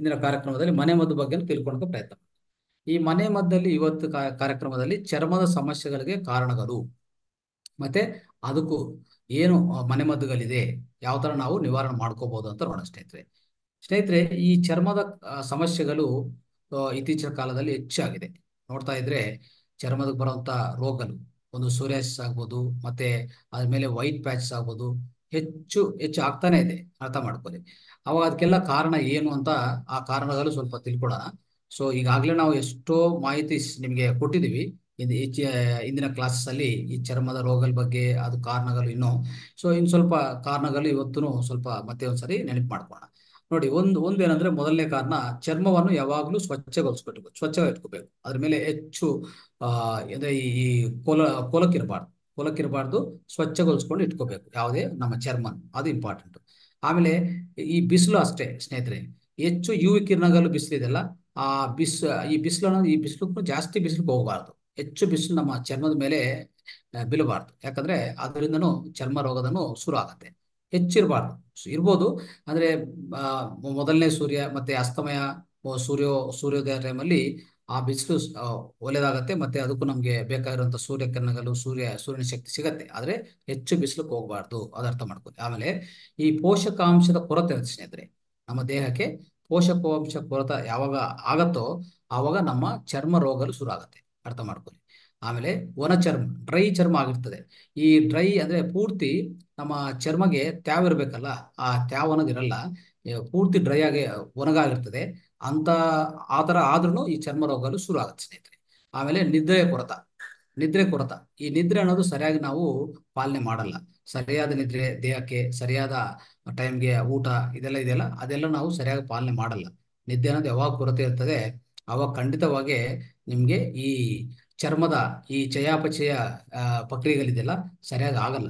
ಇಂದಿನ ಕಾರ್ಯಕ್ರಮದಲ್ಲಿ ಮನೆ ಮದ್ದು ಬಗ್ಗೆ ತಿಳ್ಕೊಳ್ಳೋಕೆ ಪ್ರಯತ್ನ ಮಾಡ್ತೀವಿ. ಈ ಮನೆ ಮದ್ದಲ್ಲಿ ಇವತ್ತು ಕಾ- ಕಾರ್ಯಕ್ರಮದಲ್ಲಿ ಚರ್ಮದ ಸಮಸ್ಯೆಗಳಿಗೆ ಕಾರಣಗಳು ಮತ್ತೆ ಅದಕ್ಕೂ ಏನು ಆ, ಮನೆಮದ್ದುಗಳಿದೆ ಯಾವ ತರ ನಾವು ನಿವಾರಣೆ ಮಾಡ್ಕೋಬಹುದು ಅಂತ ನೋಡೋಣ ಸ್ನೇಹಿತರೆ ಸ್ನೇಹಿತರೆ ಈ ಚರ್ಮದ ಆ, ಸಮಸ್ಯೆಗಳು ಆ, ಇತ್ತೀಚಿನ ಕಾಲದಲ್ಲಿ ಹೆಚ್ಚಾಗಿದೆ ನೋಡ್ತಾ ಇದ್ರೆ ಚರ್ಮದಕ್ಕೆ ಬರುವಂತ ರೋಗಗಳು ಒಂದು ಸೋರಿಯಾಸಿಸ್ ಆಗ್ಬೋದು ಮತ್ತೆ ಅದ್ರ ಮೇಲೆ ವೈಟ್ ಪ್ಯಾಚಸ್ ಆಗ್ಬೋದು ಹೆಚ್ಚು ಹೆಚ್ಚು ಆಗ್ತಾನೆ ಇದೆ ಅರ್ಥ ಮಾಡ್ಕೊಳ್ಳಿ ಅವಾಗ ಅದಕ್ಕೆಲ್ಲ ಕಾರಣ ಏನು ಅಂತ ಆ ಕಾರಣಗಳು ಸ್ವಲ್ಪ ತಿಳ್ಕೊಳ್ಳೋಣ ಸೊ ಈಗಾಗಲೇ ನಾವು ಎಷ್ಟೋ ಮಾಹಿತಿ ಸ್- ನಿಮಗೆ ಕೊಟ್ಟಿದ್ದೀವಿ ಇದು ಹೆಚ್ಚು ಇಂದಿನ ಕ್ಲಾಸಸ್ ಅಲ್ಲಿ ಈ ಚರ್ಮದ ರೋಗಗಳ ಬಗ್ಗೆ ಅದು ಕಾರಣಗಳು ಇನ್ನು ಸೊ ಇನ್ನು ಸ್ವಲ್ಪ ಕಾರಣಗಳು ಇವತ್ತು ಸ್ವಲ್ಪ ಮತ್ತೆ ಒಂದ್ಸರಿ ನೆನಪು ಮಾಡ್ಕೋಣ ನೋಡಿ ಒಂದು ಒಂದು ಏನಂದ್ರೆ ಮೊದಲನೇ ಕಾರಣ ಚರ್ಮವನ್ನು ಯಾವಾಗಲೂ ಸ್ವಚ್ಛಗೊಳಿಸ್ಬೇಕು ಸ್ವಚ್ಛವಾಗಿ ಇಟ್ಕೋಬೇಕು ಅದ್ರ ಮೇಲೆ ಹೆಚ್ಚು ಆ ಅಂದ್ರೆ ಈ ಈ ಕೊಲ ಕೊಲಕ್ಕಿರಬಾರ್ದು ಕೊಲಕ್ಕಿರಬಾರ್ದು ಸ್ವಚ್ಛಗೊಳಿಸ್ಕೊಂಡು ಇಟ್ಕೋಬೇಕು ಯಾವುದೇ ನಮ್ಮ ಚರ್ಮ ಅದು ಇಂಪಾರ್ಟೆಂಟ್ ಆಮೇಲೆ ಈ ಬಿಸಿಲು ಅಷ್ಟೇ ಸ್ನೇಹಿತರೆ ಹೆಚ್ಚು ಯು ವಿ ಕಿರಣಗಳು ಬಿಸಿಲಿದೆಲ್ಲ ಆ ಬಿಸ್ ಈ ಬಿಸಿಲು ಈ ಬಿಸಿಲು ಜಾಸ್ತಿ ಬಿಸಿಲಿಗೆ ಹೋಗಬಾರ್ದು ಹೆಚ್ಚು ಬಿಸಿಲು ನಮ್ಮ ಚರ್ಮದ ಮೇಲೆ ಆ, ಬೀಳಬಾರ್ದು ಯಾಕಂದ್ರೆ ಅದರಿಂದನೂ ಚರ್ಮ ರೋಗದನು ಶುರು ಆಗತ್ತೆ ಹೆಚ್ಚಿರಬಾರ್ದು ಇರ್ಬೋದು ಅಂದ್ರೆ ಆ, ಮೊದಲನೇ ಸೂರ್ಯ ಮತ್ತೆ ಅಸ್ತಮಯ ಓ, ಸೂರ್ಯ ಸೂರ್ಯೋದಯ ಟೈಮಲ್ಲಿ ಆ ಬಿಸಿಲು ಆ, ಒಳ್ಳೆದಾಗತ್ತೆ ಮತ್ತೆ ಅದಕ್ಕೂ ನಮ್ಗೆ ಬೇಕಾಗಿರುವಂತ ಸೂರ್ಯ ಕಿರಣಗಳು ಸೂರ್ಯ ಸೂರ್ಯನ ಶಕ್ತಿ ಸಿಗತ್ತೆ ಆದ್ರೆ ಹೆಚ್ಚು ಬಿಸಿಲಕ್ಕೆ ಹೋಗಬಾರ್ದು ಅದು ಅರ್ಥ ಮಾಡ್ಕೊಳ್ಳಿ ಆಮೇಲೆ ಈ ಪೋಷಕಾಂಶದ ಕೊರತೆ ಇರುತ್ತೆ ಸ್ನೇಹಿತರೆ ನಮ್ಮ ದೇಹಕ್ಕೆ ಪೋಷಕಾಂಶ ಕೊರತೆ ಯಾವಾಗ ಆಗತ್ತೋ ಆವಾಗ ನಮ್ಮ ಚರ್ಮ ರೋಗಗಳು ಶುರು ಆಗತ್ತೆ ಅರ್ಥ ಮಾಡ್ಕೊಳ್ಳಿ ಆಮೇಲೆ ಒಣ ಚರ್ಮ ಡ್ರೈ ಚರ್ಮ ಆಗಿರ್ತದೆ ಈ ಡ್ರೈ ಅಂದ್ರೆ ಪೂರ್ತಿ ನಮ್ಮ ಚರ್ಮಗೆ ತ್ಯಾವ ಇರ್ಬೇಕಲ್ಲ ಆ ತ್ಯಾವ ಅನ್ನೋದು ಇರಲ್ಲ ಏ, ಪೂರ್ತಿ ಡ್ರೈ ಆಗಿ ಒಣಗಾಗಿರ್ತದೆ ಅಂತ ಆ ತರ ಆದ್ರೂ ಈ ಚರ್ಮ ರೋಗಗಳು ಶುರು ಆಗುತ್ತೆ ಸ್ನೇಹಿತರೆ ಆಮೇಲೆ ನಿದ್ರೆ ಕೊರತ ನಿದ್ರೆ ಕೊರತ ಈ ನಿದ್ರೆ ಅನ್ನೋದು ಸರಿಯಾಗಿ ನಾವು ಪಾಲನೆ ಮಾಡಲ್ಲ ಸರಿಯಾದ ನಿದ್ರೆ ದೇಹಕ್ಕೆ ಸರಿಯಾದ ಟೈಮ್ಗೆ ಊಟ ಇದೆಲ್ಲ ಇದೆಯಲ್ಲ ಅದೆಲ್ಲ ನಾವು ಸರಿಯಾಗಿ ಪಾಲನೆ ಮಾಡಲ್ಲ ನಿದ್ದೆ ಅನ್ನೋದು ಯಾವಾಗ ಕೊರತೆ ಇರ್ತದೆ ಅವಾಗ ಖಂಡಿತವಾಗಿ ನಿಮ್ಗೆ ಈ ಚರ್ಮದ ಈ ಚಯಾಪಚಯ ಆ, ಪ್ರಕ್ರಿಯೆಗಳಿದೆಯಲ್ಲ ಸರಿಯಾಗಿ ಆಗಲ್ಲ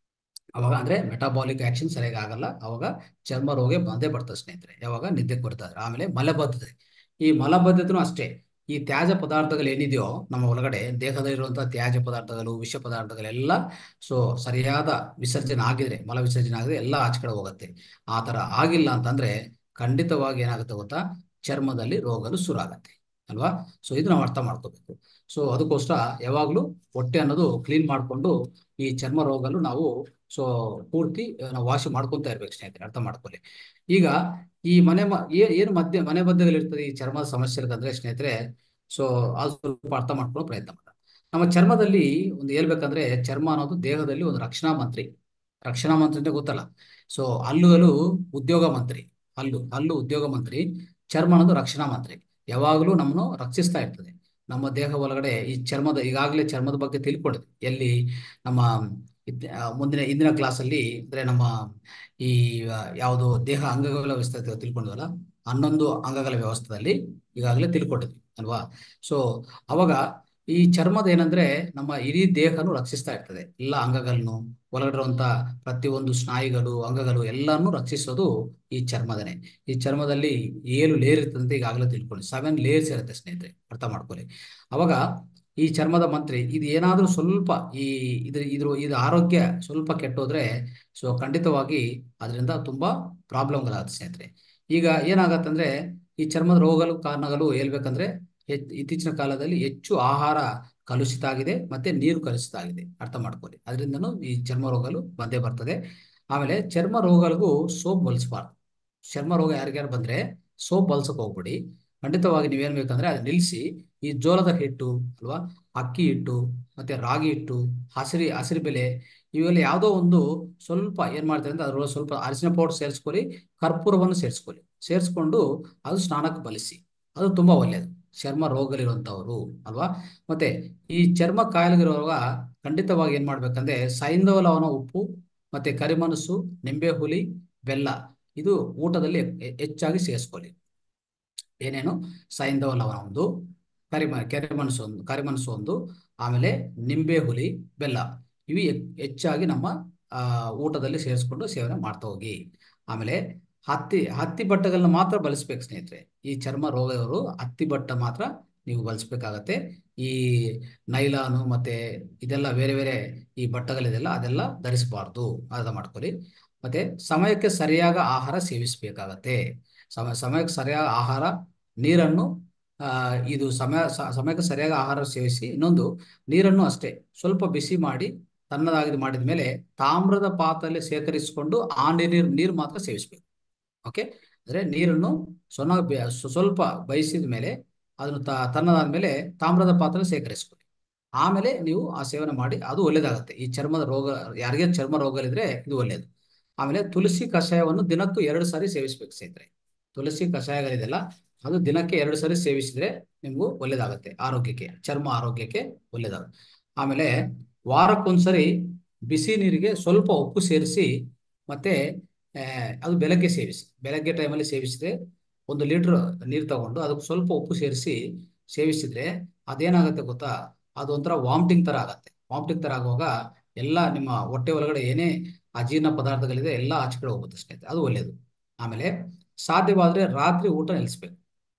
ಅವಾಗ ಅಂದ್ರೆ ಮೆಟಾಬಾಲಿಕ್ ಆಕ್ಷನ್ ಸರಿಯಾಗಿ ಆಗಲ್ಲ ಅವಾಗ ಚರ್ಮ ರೋಗ ಬಂದೇ ಬರ್ತದೆ ಸ್ನೇಹಿತರೆ ಯಾವಾಗ ನಿದ್ದೆ ಕೊರತೆ ಆದ್ರೆ. ಆಮೇಲೆ ಮಲಬದ್ಧತೆ ಈ ಮಲಬದ್ಧತೆನೂ ಅಷ್ಟೇ ಈ ತ್ಯಾಜ್ಯ ಪದಾರ್ಥಗಳು ಏನಿದೆಯೋ ನಮ್ಮ ಒಳಗಡೆ ದೇಹದಲ್ಲಿರುವಂತಹ ತ್ಯಾಜ್ಯ ಪದಾರ್ಥಗಳು ವಿಷ ಪದಾರ್ಥಗಳೆಲ್ಲ ಸೊ ಸರಿಯಾದ ವಿಸರ್ಜನೆ ಆಗಿದ್ರೆ ಮಲ ವಿಸರ್ಜನೆ ಆಗಿದ್ರೆ ಎಲ್ಲ ಆಚೆ ಕಡೆ ಹೋಗುತ್ತೆ ಆ ತರ ಆಗಿಲ್ಲ ಅಂತಂದ್ರೆ ಖಂಡಿತವಾಗಿ ಏನಾಗುತ್ತೆ ಗೊತ್ತಾ ಚರ್ಮದಲ್ಲಿ ರೋಗಗಳು ಶುರು ಆಗತ್ತೆ ಅಲ್ವಾ ಸೊ ಇದು ನಾವು ಅರ್ಥ ಮಾಡ್ಕೋಬೇಕು ಸೊ ಅದಕ್ಕೋಸ್ಕರ ಯಾವಾಗಲೂ ಹೊಟ್ಟೆ ಅನ್ನೋದು ಕ್ಲೀನ್ ಮಾಡಿಕೊಂಡು ಈ ಚರ್ಮ ರೋಗಗಳು ನಾವು ಸೊ ಪೂರ್ತಿ ಆ, ನಾವು ವಾಶ್ ಮಾಡ್ಕೊಂತ ಇರ್ಬೇಕು ಸ್ನೇಹಿತರೆ ಅರ್ಥ ಮಾಡ್ಕೊಳ್ಳಿ ಈಗ ಈ ಮನೆ ಮ ಏ- ಏನು ಮಧ್ಯ ಮನೆ ಮಧ್ಯದಲ್ಲಿರ್ತದೆ ಈ ಚರ್ಮದ ಸಮಸ್ಯೆ ಅಂದ್ರೆ ಸ್ನೇಹಿತರೆ ಸೊ ಅದು ಸ್ವಲ್ಪ ಅರ್ಥ ಮಾಡ್ಕೊಳ್ಳೋ ಪ್ರಯತ್ನ ಮಾಡೋಣ ನಮ್ಮ ಚರ್ಮದಲ್ಲಿ ಒಂದು ಹೇಳ್ಬೇಕಂದ್ರೆ ಚರ್ಮ ಅನ್ನೋದು ದೇಹದಲ್ಲಿ ಒಂದು ರಕ್ಷಣಾ ಮಂತ್ರಿ ರಕ್ಷಣಾ ಮಂತ್ರಿ ಅಂತ ಗೊತ್ತಲ್ಲ ಸೊ ಹಲ್ಲುಗಳು ಉದ್ಯೋಗ ಮಂತ್ರಿ ಹಲ್ಲು ಹಲ್ಲು ಉದ್ಯೋಗ ಮಂತ್ರಿ ಚರ್ಮ ಅನ್ನೋದು ರಕ್ಷಣಾ ಮಂತ್ರಿ ಯಾವಾಗಲೂ ನಮ್ಮನ್ನು ರಕ್ಷಿಸ್ತಾ ಇರ್ತದೆ ನಮ್ಮ ದೇಹ ಒಳಗಡೆ ಈ ಚರ್ಮದ ಈಗಾಗಲೇ ಚರ್ಮದ ಬಗ್ಗೆ ತಿಳ್ಕೊಂಡಿದ್ವಿ ಎಲ್ಲಿ ನಮ್ಮ ಇದ್- ಆ, ಮುಂದಿನ ಇಂದಿನ ಕ್ಲಾಸಲ್ಲಿ ಅಂದ್ರೆ ನಮ್ಮ ಈ ಆ, ಯಾವುದು ದೇಹ ಅಂಗಗಳ ವ್ಯವಸ್ಥೆ ಅಂತ ತಿಳ್ಕೊಂಡ್ವಲ್ಲ ಹನ್ನೊಂದು ಅಂಗಗಳ ವ್ಯವಸ್ಥೆಯಲ್ಲಿ ಈಗಾಗಲೇ ತಿಳ್ಕೊಂಡಿದ್ವಿ ಅಲ್ವಾ ಸೊ ಅವಾಗ ಈ ಚರ್ಮದ ಏನಂದ್ರೆ ನಮ್ಮ ಇಡೀ ದೇಹನು ರಕ್ಷಿಸ್ತಾ ಇರ್ತದೆ ಎಲ್ಲ ಅಂಗಗಳನ್ನು ಒಳಗಡೆ ಇರುವಂತ ಪ್ರತಿಯೊಂದು ಸ್ನಾಯುಗಳು ಅಂಗಗಳು ಎಲ್ಲಾನು ರಕ್ಷಿಸೋದು ಈ ಚರ್ಮದನೆ ಈ ಚರ್ಮದಲ್ಲಿ ಏಳು ಲೇಯರ್ ಇರ್ತದೆ ಅಂತ ಈಗಾಗಲೇ ತಿಳ್ಕೊಳ್ಳಿ ಸೆವೆನ್ ಲೇಯರ್ಸ್ ಇರುತ್ತೆ ಸ್ನೇಹಿತರೆ ಅರ್ಥ ಮಾಡ್ಕೊಳ್ಳಿ ಅವಾಗ ಈ ಚರ್ಮದ ಮಂತ್ರಿ ಇದು ಏನಾದ್ರೂ ಸ್ವಲ್ಪ ಈ ಇದ್ರ ಇದ್ರ ಇದು ಆರೋಗ್ಯ ಸ್ವಲ್ಪ ಕೆಟ್ಟೋದ್ರೆ ಸೊ ಖಂಡಿತವಾಗಿ ಅದರಿಂದ ತುಂಬಾ ಪ್ರಾಬ್ಲಮ್ಗಳಾಗುತ್ತೆ ಸ್ನೇಹಿತರೆ ಈಗ ಏನಾಗತ್ತಂದ್ರೆ ಈ ಚರ್ಮದ ರೋಗಗಳು ಕಾರಣಗಳು ಹೇಳ್ಬೇಕಂದ್ರೆ ಹೆಚ್- ಇತ್ತೀಚಿನ ಕಾಲದಲ್ಲಿ ಹೆಚ್ಚು ಆಹಾರ ಕಲುಷಿತ ಆಗಿದೆ ಮತ್ತೆ ನೀರು ಕಲುಷಿತ ಆಗಿದೆ ಅರ್ಥ ಮಾಡ್ಕೊಳ್ಳಿ ಅದರಿಂದನೂ ಈ ಚರ್ಮ ರೋಗಗಳು ಬಂದೇ ಬರ್ತದೆ ಆಮೇಲೆ ಚರ್ಮ ರೋಗಗಳಿಗೂ ಸೋಪ್ ಬಳಸಬಾರ್ದು ಚರ್ಮ ರೋಗ ಯಾರಿಗ್ಯಾರು ಬಂದ್ರೆ ಸೋಪ್ ಬಳಸಕ್ ಹೋಗ್ಬಿಡಿ ಖಂಡಿತವಾಗಿ ನೀವೇನ್ ಬೇಕಂದ್ರೆ ಅದು ನಿಲ್ಲಿಸಿ ಈ ಜೋಳದ ಹಿಟ್ಟು ಅಲ್ವಾ ಅಕ್ಕಿ ಹಿಟ್ಟು ಮತ್ತೆ ರಾಗಿ ಹಿಟ್ಟು ಹಸಿರಿ ಹಸಿರು ಬೆಲೆ ಇವೆಲ್ಲ ಯಾವುದೋ ಒಂದು ಸ್ವಲ್ಪ ಏನ್ ಮಾಡ್ತಾರೆ ಅಂದ್ರೆ ಅದ್ರೊಳಗೆ ಸ್ವಲ್ಪ ಅರಿಶಿನ ಪೌಡರ್ ಸೇರಿಸ್ಕೊಳ್ಳಿ ಕರ್ಪೂರವನ್ನು ಸೇರಿಸ್ಕೊಳ್ಳಿ ಸೇರಿಸ್ಕೊಂಡು ಅದು ಸ್ನಾನಕ್ಕೆ ಬಳಸಿ ಅದು ತುಂಬಾ ಒಳ್ಳೆಯದು ಚರ್ಮ ರೋಗಗಳಿರುವಂತವ್ರು ಅಲ್ವಾ ಮತ್ತೆ ಈ ಚರ್ಮ ಕಾಯಿಲೆಗಿರುವಾಗ ಖಂಡಿತವಾಗಿ ಏನ್ ಮಾಡ್ಬೇಕಂದ್ರೆ ಸೈಂಧವ ಲವಣ ಉಪ್ಪು ಮತ್ತೆ ಕರಿಮೆಣಸು ನಿಂಬೆ ಹುಳಿ ಬೆಲ್ಲ ಇದು ಊಟದಲ್ಲಿ ಹೆ- ಹೆಚ್ಚಾಗಿ ಸೇರಿಸ್ಕೊಳ್ಳಿ ಏನೇನು ಸೈಂಧವ ಲವಣ ಒಂದು ಕರಿಮ ಕರಿಮೆಣಸು ಒಂದು ಕರಿಮೆಣಸು ಒಂದು ಆಮೇಲೆ ನಿಂಬೆ ಹುಳಿ ಬೆಲ್ಲ ಇವು ಹೆ- ಹೆಚ್ಚಾಗಿ ನಮ್ಮ ಆ, ಊಟದಲ್ಲಿ ಸೇರಿಸ್ಕೊಂಡು ಸೇವನೆ ಮಾಡ್ತಾ ಹೋಗಿ ಆಮೇಲೆ ಹತ್ತಿ ಹತ್ತಿ ಬಟ್ಟೆಗಳನ್ನ ಮಾತ್ರ ಬಳಸ್ಬೇಕು ಸ್ನೇಹಿತರೆ ಈ ಚರ್ಮ ರೋಗದವರು ಹತ್ತಿ ಬಟ್ಟ ಮಾತ್ರ ನೀವು ಬಳಸ್ಬೇಕಾಗತ್ತೆ ಈ ನೈಲಾನು ಮತ್ತೆ ಇದೆಲ್ಲ ಬೇರೆ ಬೇರೆ ಈ ಬಟ್ಟೆಗಳಿದೆಲ್ಲ ಅದೆಲ್ಲ ಧರಿಸಬಾರ್ದು ಅರ್ಥ ಮಾಡ್ಕೊಳ್ಳಿ ಮತ್ತೆ ಸಮಯಕ್ಕೆ ಸರಿಯಾದ ಆಹಾರ ಸೇವಿಸಬೇಕಾಗತ್ತೆ ಸಮ ಸಮಯಕ್ಕೆ ಸರಿಯಾದ ಆಹಾರ ನೀರನ್ನು ಆ, ಇದು ಸಮಯ ಸ- ಸಮಯಕ್ಕೆ ಸರಿಯಾದ ಆಹಾರ ಸೇವಿಸಿ ಇನ್ನೊಂದು ನೀರನ್ನು ಅಷ್ಟೇ ಸ್ವಲ್ಪ ಬಿಸಿ ಮಾಡಿ ತಣ್ಣದಾಗಿ ಮಾಡಿದ ಮೇಲೆ ತಾಮ್ರದ ಪಾತ್ರೆಯಲ್ಲಿ ಶೇಖರಿಸಿಕೊಂಡು ಆ ನೀರು ನೀರು ಮಾತ್ರ ಸೇವಿಸಬೇಕು ಓಕೆ ಅಂದ್ರೆ ನೀರನ್ನು ಸೊನ್ನ ಬೆ- ಸ್ವ- ಸ್ವಲ್ಪ ಬಯಸಿದ ಮೇಲೆ ಅದನ್ನು ತ ತಣ್ಣದಾದ ಮೇಲೆ ತಾಮ್ರದ ಪಾತ್ರೆ ಶೇಖರಿಸ್ಕೊಳ್ಳಿ ಆಮೇಲೆ ನೀವು ಆ ಸೇವನೆ ಮಾಡಿ ಅದು ಒಳ್ಳೇದಾಗುತ್ತೆ ಈ ಚರ್ಮದ ರೋಗ ಯಾರಿಗೆ ಚರ್ಮ ರೋಗಗಳಿದ್ರೆ ಇದು ಒಳ್ಳೇದು ಆಮೇಲೆ ತುಳಸಿ ಕಷಾಯವನ್ನು ದಿನಕ್ಕೂ ಎರಡು ಸಾರಿ ಸೇವಿಸ್ಬೇಕು ಸ್ನೇಹಿತರೆ ತುಳಸಿ ಕಷಾಯಗಳಿದೆಲ್ಲ ಅದು ದಿನಕ್ಕೆ ಎರಡು ಸಾರಿ ಸೇವಿಸಿದ್ರೆ ನಿಮಗೂ ಒಳ್ಳೇದಾಗುತ್ತೆ ಆರೋಗ್ಯಕ್ಕೆ ಚರ್ಮ ಆರೋಗ್ಯಕ್ಕೆ ಒಳ್ಳೇದಾಗುತ್ತೆ ಆಮೇಲೆ ವಾರಕ್ಕೊಂದ್ಸರಿ ಬಿಸಿ ನೀರಿಗೆ ಸ್ವಲ್ಪ ಉಪ್ಪು ಸೇರಿಸಿ ಮತ್ತೆ ಆ, ಅದು ಬೆಳಗ್ಗೆ ಸೇವಿಸಿ ಬೆಳಗ್ಗೆ ಟೈಮಲ್ಲಿ ಸೇವಿಸಿದ್ರೆ ಒಂದು ಲೀಟರ್ ನೀರು ತಗೊಂಡು ಅದಕ್ಕೆ ಸ್ವಲ್ಪ ಉಪ್ಪು ಸೇರಿಸಿ ಸೇವಿಸಿದ್ರೆ ಅದೇನಾಗುತ್ತೆ ಗೊತ್ತಾ ಅದು ಒಂಥರ ವಾಮಿಟಿಂಗ್ ತರ ಆಗತ್ತೆ ವಾಮಿಟಿಂಗ್ ತರ ಆಗುವಾಗ ಎಲ್ಲ ನಿಮ್ಮ ಹೊಟ್ಟೆ ಒಳಗಡೆ ಏನೇ ಅಜೀರ್ಣ ಪದಾರ್ಥಗಳಿದೆ ಎಲ್ಲ ಆಚೆ ಕಡೆ ಹೋಗುತ್ತೆ ಸ್ನೇಹಿತರೆ ಅದು ಒಳ್ಳೆಯದು ಆಮೇಲೆ ಸಾಧ್ಯವಾದ್ರೆ ರಾತ್ರಿ ಊಟ ನಿಲ್ಲಿಸ್ಬೇಕು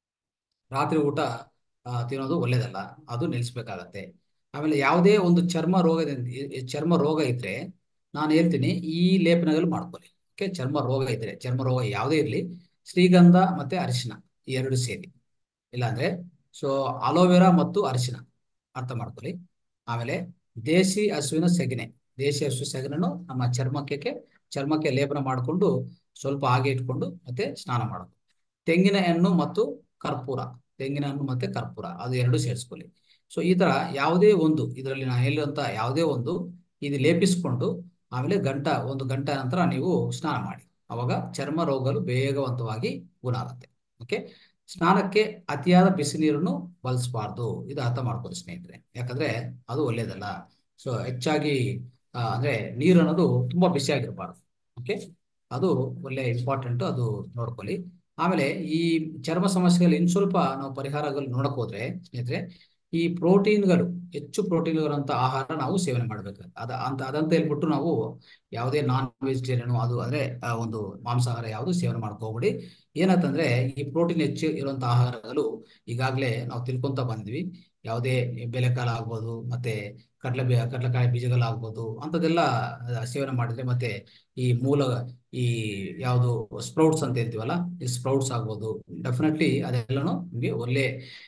ರಾತ್ರಿ ಊಟ ಆ, ತಿನ್ನೋದು ಒಳ್ಳೇದಲ್ಲ ಅದು ನಿಲ್ಲಿಸ್ಬೇಕಾಗತ್ತೆ ಆಮೇಲೆ ಯಾವುದೇ ಒಂದು ಚರ್ಮ ರೋಗದಿಂದ ಈ- ಈ ಚರ್ಮ ರೋಗ ಇದ್ರೆ ನಾನು ಹೇಳ್ತೀನಿ ಈ ಲೇಪನಗಳು ಮಾಡ್ಕೊಳ್ಳಿ ಓಕೆ ಚರ್ಮ ರೋಗ ಇದ್ರೆ ಚರ್ಮ ರೋಗ ಯಾವುದೇ ಇರಲಿ ಶ್ರೀಗಂಧ ಮತ್ತೆ ಅರಿಶಿನ ಈ ಎರಡು ಸೇರಿ ಇಲ್ಲಾಂದ್ರೆ ಸೊ ಅಲೋವೆರಾ ಮತ್ತು ಅರಿಶಿನ ಅರ್ಥ ಮಾಡ್ಕೊಳ್ಳಿ ಆಮೇಲೆ ದೇಸಿ ಹಸುವಿನ ಸೆಗಣೆ ದೇಸಿ ಹಸು ಸೆಗಣನು ನಮ್ಮ ಚರ್ಮಕ್ಕೆ ಚರ್ಮಕ್ಕೆ ಲೇಪನ ಮಾಡಿಕೊಂಡು ಸ್ವಲ್ಪ ಹಾಗೆ ಇಟ್ಕೊಂಡು ಮತ್ತೆ ಸ್ನಾನ ಮಾಡೋದು ತೆಂಗಿನ ಹಣ್ಣು ಮತ್ತು ಕರ್ಪೂರ ತೆಂಗಿನ ಹಣ್ಣು ಮತ್ತೆ ಕರ್ಪೂರ ಅದು ಎರಡು ಸೇರಿಸ್ಕೊಳ್ಳಿ ಸೊ ಈ ತರ ಯಾವುದೇ ಒಂದು ಇದರಲ್ಲಿ ನಾನು ಹೇಳುವಂತ ಯಾವುದೇ ಒಂದು ಇದು ಲೇಪಿಸಿಕೊಂಡು ಆಮೇಲೆ ಗಂಟ ಒಂದು ಗಂಟೆ ನಂತರ ನೀವು ಸ್ನಾನ ಮಾಡಿ ಅವಾಗ ಚರ್ಮ ರೋಗಗಳು ಬೇಗವಂತವಾಗಿ ಗುಣ ಆಗುತ್ತೆ ಓಕೆ ಸ್ನಾನಕ್ಕೆ ಅತಿಯಾದ ಬಿಸಿ ನೀರನ್ನು ಬಳಸಬಾರ್ದು ಇದು ಅರ್ಥ ಮಾಡ್ಕೊಳ್ಳಿ ಸ್ನೇಹಿತರೆ ಯಾಕಂದ್ರೆ ಅದು ಒಳ್ಳೇದಲ್ಲ ಸೊ ಹೆಚ್ಚಾಗಿ ಆ, ಅಂದ್ರೆ ನೀರು ಅನ್ನೋದು ತುಂಬಾ ಬಿಸಿಯಾಗಿರಬಾರ್ದು ಓಕೆ ಅದು ಒಳ್ಳೆ ಇಂಪಾರ್ಟೆಂಟ್ ಅದು ನೋಡ್ಕೊಳ್ಳಿ ಆಮೇಲೆ ಈ ಚರ್ಮ ಸಮಸ್ಯೆಗಳು ಇನ್ ಸ್ವಲ್ಪ ನಾವು ಪರಿಹಾರಗಳು ನೋಡಕ್ ಹೋದ್ರೆ ಸ್ನೇಹಿತರೆ ಈ ಪ್ರೋಟೀನ್ಗಳು ಹೆಚ್ಚು ಪ್ರೋಟೀನ್ಗಳಂತ ಆಹಾರ ನಾವು ಸೇವನೆ ಮಾಡಬೇಕು ಅದ ಅಂತ ಅದಂತ ಹೇಳ್ಬಿಟ್ಟು ನಾವು ಯಾವುದೇ ನಾನ್ ವೆಜಿಟೇರಿಯನ್ ಅದು ಅಂದ್ರೆ ಆ, ಒಂದು ಮಾಂಸಾಹಾರ ಯಾವುದು ಸೇವನೆ ಮಾಡ್ಕೋಬೇಡಿ ಏನಂತಂದ್ರೆ ಈ ಪ್ರೋಟೀನ್ ಹೆಚ್ಚು ಇರುವಂತ ಆಹಾರಗಳು ಈಗಾಗಲೇ ನಾವು ತಿಳ್ಕೊಂತ ಬಂದ್ವಿ ಯಾವುದೇ ಬೇಳೆಕಾಳು ಆಗ್ಬೋದು ಮತ್ತೆ ಕಡಲೆ ಬೀ ಕಡಲೆಕಾಯಿ ಬೀಜಗಳಾಗ್ಬೋದು ಅಂಥದ್ದೆಲ್ಲ ಆ, ಸೇವನೆ ಮಾಡಿದ್ರೆ ಮತ್ತೆ ಈ ಮೂಲ ಈ ಯಾವುದು ಸ್ಪ್ರೌಟ್ಸ್ ಅಂತ ಹೇಳ್ತೀವಲ್ಲ ಈ ಸ್ಪ್ರೌಟ್ಸ್ ಆಗ್ಬೋದು ಡೆಫಿನೆಟ್ಲಿ ಅದೆಲ್ಲನೂ ನಿಮಗೆ ಒಳ್ಳೆ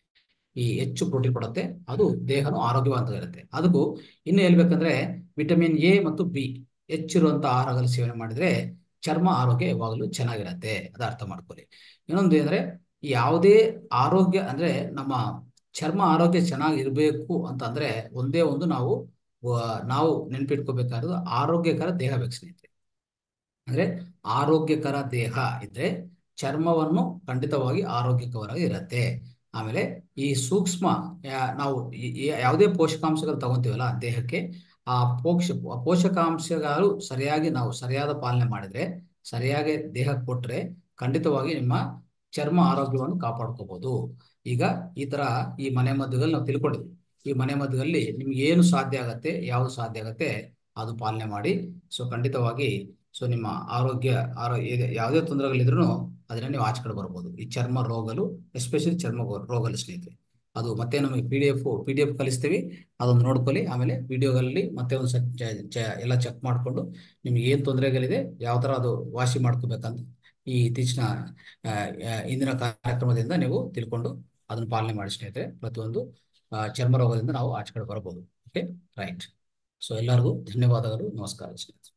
ಈ ಹೆಚ್ಚು ಪ್ರೋಟೀನ್ ಕೊಡುತ್ತೆ ಅದು ದೇಹನು ಆರೋಗ್ಯವಂತ ಇರುತ್ತೆ ಅದಕ್ಕೂ ಇನ್ನು ಹೇಳ್ಬೇಕಂದ್ರೆ ವಿಟಮಿನ್ ಎ ಮತ್ತು ಬಿ ಹೆಚ್ಚಿರುವಂತ ಆಹಾರಗಳು ಸೇವನೆ ಮಾಡಿದ್ರೆ ಚರ್ಮ ಆರೋಗ್ಯ ಯಾವಾಗಲೂ ಚೆನ್ನಾಗಿರತ್ತೆ ಅದು ಅರ್ಥ ಮಾಡ್ಕೊಳ್ಳಿ ಇನ್ನೊಂದು ಅಂದ್ರೆ ಯಾವುದೇ ಆರೋಗ್ಯ ಅಂದ್ರೆ ನಮ್ಮ ಚರ್ಮ ಆರೋಗ್ಯ ಚೆನ್ನಾಗಿರ್ಬೇಕು ಅಂತಂದ್ರೆ ಒಂದೇ ಒಂದು ನಾವು ಆ, ನಾವು ನೆನ್ಪಿಟ್ಕೋಬೇಕಾಗಿರೋದು ಆರೋಗ್ಯಕರ ದೇಹ ಬೇಕು ಸ್ನೇಹಿತರೆ ಅಂದ್ರೆ ಆರೋಗ್ಯಕರ ದೇಹ ಇದ್ರೆ ಚರ್ಮವನ್ನು ಖಂಡಿತವಾಗಿ ಆರೋಗ್ಯಕರವಾಗಿ ಇರುತ್ತೆ ಆಮೇಲೆ ಈ ಸೂಕ್ಷ್ಮ ಯಾ- ನಾವು ಈ- ಈ ಯಾವುದೇ ಪೋಷಕಾಂಶಗಳು ತಗೊಂತೀವಲ್ಲ ದೇಹಕ್ಕೆ ಆ ಪೋಷ ಪೋಷಕಾಂಶಗಳು ಸರಿಯಾಗಿ ನಾವು ಸರಿಯಾದ ಪಾಲನೆ ಮಾಡಿದ್ರೆ ಸರಿಯಾಗಿ ದೇಹಕ್ಕೆ ಕೊಟ್ರೆ ಖಂಡಿತವಾಗಿ ನಿಮ್ಮ ಚರ್ಮ ಆರೋಗ್ಯವನ್ನು ಕಾಪಾಡ್ಕೋಬಹುದು ಈಗ ಈ ತರ ಈ ಮನೆ ಮದ್ದುಗಳು ನಾವು ತಿಳ್ಕೊಂಡಿದ್ವಿ ಈ ಮನೆ ಮದ್ದುಗಳಲ್ಲಿ ನಿಮ್ಗೆ ಏನು ಸಾಧ್ಯ ಆಗತ್ತೆ ಯಾವುದು ಸಾಧ್ಯ ಆಗತ್ತೆ ಅದು ಪಾಲನೆ ಮಾಡಿ ಸೊ ಖಂಡಿತವಾಗಿ ಸೊ ನಿಮ್ಮ ಆರೋಗ್ಯ ಆರೋಗ್ಯ ಯಾವುದೇ ತೊಂದರೆಗಳಿದ್ರು ಅದನ್ನ ನೀವು ಆಚೆ ಕಡೆ ಬರ್ಬೋದು ಈ ಚರ್ಮ ರೋಗಗಳು ಎಸ್ಪೆಷಲಿ ಚರ್ಮ ಗೋ- ರೋಗಗಳು ಸ್ನೇಹಿತರೆ ಅದು ಮತ್ತೆ ನಮಗೆ P D F P D F ಕಲಿಸ್ತೀವಿ ಅದೊಂದು ನೋಡ್ಕೊಳ್ಳಿ ಆಮೇಲೆ ವಿಡಿಯೋಗಳಲ್ಲಿ ಮತ್ತೆ ಒಂದು ಸೆಟ್ ಎಲ್ಲ ಚೆಕ್ ಮಾಡಿಕೊಂಡು ನಿಮ್ಗೆ ಏನು ತೊಂದರೆಗಳಿದೆ ಯಾವ ಥರ ಅದು ವಾಸಿ ಮಾಡ್ಕೋಬೇಕಂತ ಈ ಇತ್ತೀಚಿನ ಆ, ಆ, ಇಂದಿನ ಕಾರ್ಯಕ್ರಮದಿಂದ ನೀವು ತಿಳ್ಕೊಂಡು ಅದನ್ನು ಪಾಲನೆ ಮಾಡಿ ಸ್ನೇಹಿತರೆ ಪ್ರತಿಯೊಂದು ಆ, ಚರ್ಮ ರೋಗದಿಂದ ನಾವು ಆಚೆ ಕಡೆ ಬರಬಹುದು ಓಕೆ ರೈಟ್ ಸೊ ಎಲ್ಲರಿಗೂ ಧನ್ಯವಾದಗಳು ನಮಸ್ಕಾರ ಸ್ನೇಹಿತರೆ